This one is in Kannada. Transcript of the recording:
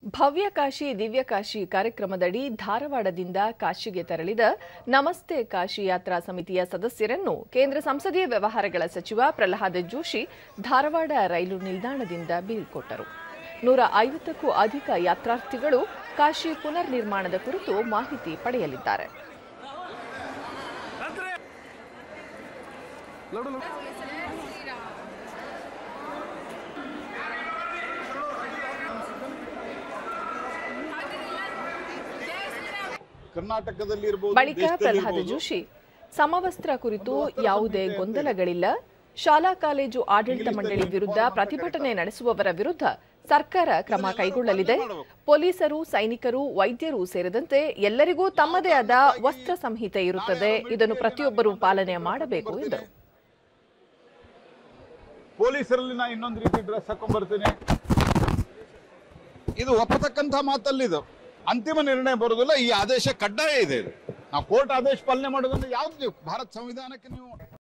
ಭವ್ಯ ಕಾಶಿ ದಿವ್ಯ ಕಾಶಿ ಕಾರ್ಯಕ್ರಮದಡಿ ಧಾರವಾಡದಿಂದ ಕಾಶಿಗೆ ತೆರಳಿದ ನಮಸ್ತೆ ಕಾಶಿ ಯಾತ್ರಾ ಸಮಿತಿಯ ಸದಸ್ಯರನ್ನು ಕೇಂದ್ರ ಸಂಸದೀಯ ವ್ಯವಹಾರಗಳ ಸಚಿವ ಪ್ರಹ್ಲಾದ್ ಜೋಶಿ ಧಾರವಾಡ ರೈಲು ನಿಲ್ದಾಣದಿಂದ ಬೀಳ್ಕೊಟ್ಟರು ನೂರ ಐವತ್ತಕ್ಕೂ ಅಧಿಕ ಯಾತ್ರಾರ್ಥಿಗಳು ಕಾಶಿ ಪುನರ್ ನಿರ್ಮಾಣದ ಕುರಿತು ಮಾಹಿತಿ ಪಡೆಯಲಿದ್ದಾರೆ ಕರ್ನಾಟಕದಲ್ಲಿ ಇರ್ಬೋದು ಬಳಿಕ ದೇಶದಲ್ಲಿ ಪ್ರಹ್ಲಾದ್ ಇರ್ಬೋದು. ಜೋಶಿ ಸಮವಸ್ತ್ರ ಕುರಿತು ಯಾವುದೇ ಗೊಂದಲಗಳಿಲ್ಲ ಶಾಲಾ ಕಾಲೇಜು ಆಡಳಿತ ಮಂಡಳಿ ವಿರುದ್ಧ ಪ್ರತಿಭಟನೆ ನಡೆಸುವವರ ವಿರುದ್ಧ ಸರ್ಕಾರ ಕ್ರಮ ಕೈಗೊಳ್ಳಲಿದೆ ಪೊಲೀಸರು ಸೈನಿಕರು ವೈದ್ಯರು ಸೇರಿದಂತೆ ಎಲ್ಲರಿಗೂ ತಮ್ಮದೇ ಆದ ವಸ್ತ್ರ ಸಂಹಿತೆ ಇರುತ್ತದೆ ಇದನ್ನು ಪ್ರತಿಯೊಬ್ಬರೂ ಪಾಲನೆ ಮಾಡಬೇಕು ಎಂದರು ಪೊಲೀಸರಲ್ಲಿ ನಾ ಇನ್ನೊಂದು ರೀತಿ ಡ್ರೆಸ್ ಹಾಕೊಂಡ್ ಬರ್ತೇನೆ ಇದು ಒಪ್ಪತಕ್ಕಂಥ ಮಾತಲ್ಲಿದು ಅಂತಿಮ ನಿರ್ಣಯ ಬರೋದಿಲ್ಲ ಈ ಆದೇಶ ಕಡ್ಡಾಯ ಇದೆ ಇದು ನಾವು ಕೋರ್ಟ್ ಆದೇಶ ಪಾಲನೆ ಮಾಡೋದಂದ್ರೆ ಯಾವ್ದು ನೀವು ಭಾರತ ಸಂವಿಧಾನಕ್ಕೆ ನೀವು